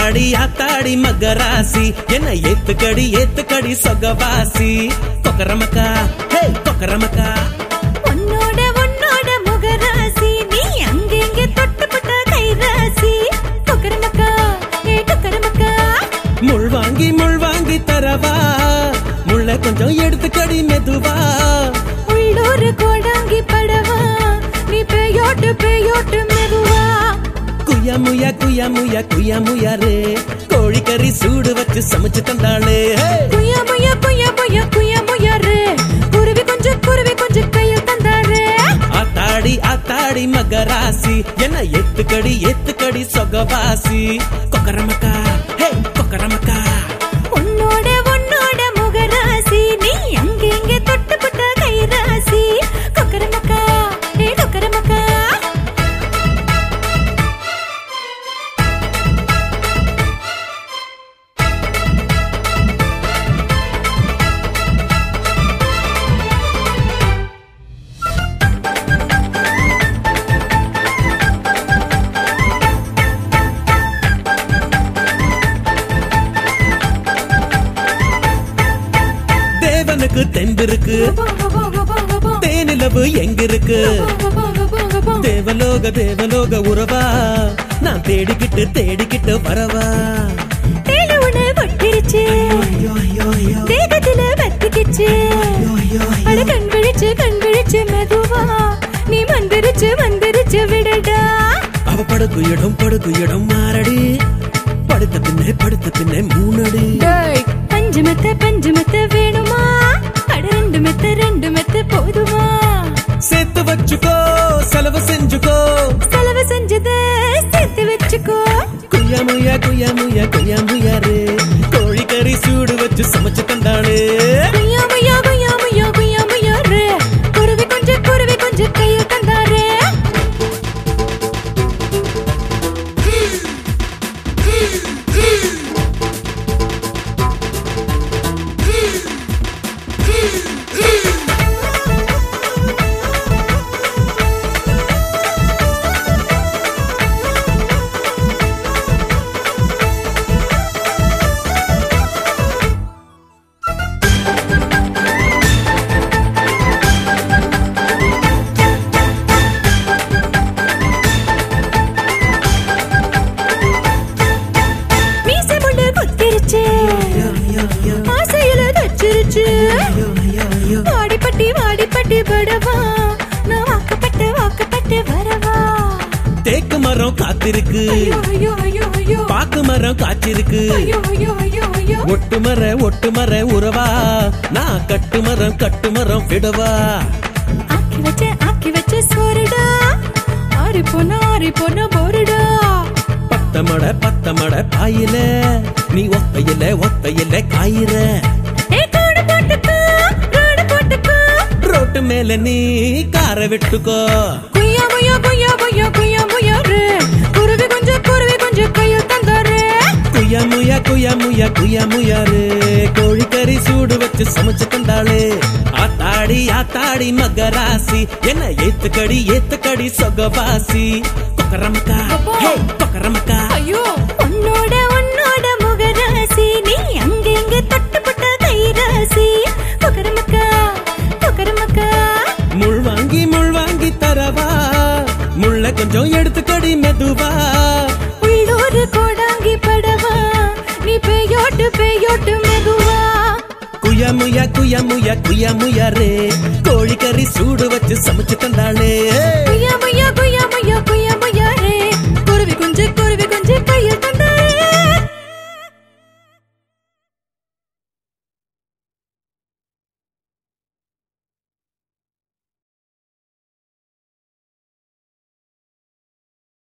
ஆத்தாடி ஆத்தாடி மகராசி என்ன ஏத்துக்கடி ஏத்துக்கடி சொகவாசி கொக்கரமக்கா ஹே கொக்கரமக்கா உன்னோட உன்னோட முகராசி நீ அங்கெங்க தொட்டுப்பட்ட கைராசி கொக்கரமக்கா ஏ கொக்கரமக்கா முள் வாங்கி முள் வாங்கி தரவா முள்ள கொஞ்சம் எடுத்துக்கடி மெதுவா உள்ளூர் கோடாங்கி படவா நீ பேயோட்டு பேயோட்டு மெதுவா குயா முயா குயா முயா குயா முயா ரே கோழிக்கறி சூடு வச்சு சமைச்சு தந்தாளே ஹே! குயா முயா குயா முயா குயா முயா ரே குருவி கொஞ்சம் குருவி கொஞ்சம் கையில் தந்தாரே ஆத்தாடி ஆத்தாடி மகராசி என்ன ஏத்துக்கடி ஏத்துக்கடி சொகவாசி கொக்கரமக்கா ஹே கொக்கரமக்கா உன்னோட உன்னோட முகராசி நீ அங்கெங்க தொட்டுப்பட்ட கைராசி கொக்கரமக்கா ஏ கொக்கரமக்கா தேவனுக்கு தெம்பிருக்கு தேனிலவு எங்க இருக்கு தேவலோக தேவலோக உறவா நான் தேடிக்கிட்டு தேடிக்கிட்டு வரவா தேடு உன்னை கொட்டிருச்சு ஐயோ, ஐயோ, ஐயோ, தேகத்துல வத்திக்கிச்சு ஐயோ, ஐயோ, அட ஐயோ. கண் விழிச்சு கண் விழிச்சு மெதுவா நீ மந்திரிச்சு மந்திரிச்சு விடடா அவ படுக்கு இடம் படுக்கு இடம் மாறடி படுத்த பின்னே படுத்த பின்னே மூணடி டேய் பஞ்சு மெத்த பஞ்சு மெத்த வேணுமா அட ரெண்டு மெத்த ரெண்டு மெத்த போதுமா சேர்த்து வச்சுக்கோ செலவு செஞ்சுக்கோ செலவு செஞ்சத சேர்த்து வச்சுக்கோ குய்யா முய்யா குய்யா முய்யா குய்யா முய்யாரு கோழிக்கறி சூடு வச்சு சமைச்சு தந்தாளே குய்யா முய்யா குய்யா முய்யா குய்யா முய்யா ரே குருவி கொஞ்சம் குருவி கொஞ்சம் கையில் தந்தாரே மீசை முள்ளு குத்திருச்சு ஆசையில தச்சிருச்சு வாடிப்பட்டி வாடிப்பட்டி படவா நான் வாக்கப்பட்டு வாக்கப்பட்டு வரவா தேக்கு மரம் காத்திருக்கு ஐயோ ஐயோ ஐயோ ஐயோ பாக்கு மரம் காய்ச்சிருக்கு ஐயோ ஐயோ ஐயோ ஐயோ ஒட்டு மர ஒட்டு மர உறவா நான் கட்டு மரம் கட்டு மரம் விடவா ஆக்கி வச்ச ஆக்கி வச்ச சோறுடா ஆறி போன ஆறி போன போருடா பத்த மட பத்த மட பாயில நீ ஒத்தையில ஒத்தையில காயிற ஏ காடு போட்டுக்கோ ரோடு போட்டுக்கோ ரோட்டு மேல நீ காரை விட்டுக்கோ குய்யா முய்யா குய்யா முய்யா குய்யா முய்யா ரே குருவி கொஞ்சம் குருவி கொஞ்சம் கையில் தந்தாரே குய்யா முய்யா குய்யா முய்யா குய்யா முய்யாரு கோழிக்கறி சூடு வச்சு சமைச்சு தந்தாளே ஆத்தாடி ஆத்தாடி மகராசி என்ன ஏத்துக்கடி ஏத்துக்கடி சொகவாசி கொக்கரமக்கா ஹே கொக்கரமக்கா ஐயோ உன்னோட உன்னோட முகராசி நீ அங்க இங்க தொட்டுப்பட்ட கைராசி கொக்கரமக்கா கொக்கரமக்கா முள் வாங்கி முள் வாங்கி தரவா முள்ள கொஞ்சம் எடுத்துக்கடி மெதுவா உள்ளூர் கோடாங்கி படவா நீ பேயோட்டு பேயோட்டு மெதுவா குயா முயா குயா முயா குயா முயா ரே கோழிக்கறி சூடு வச்சு சமைச்சு தந்தாளே குய்யா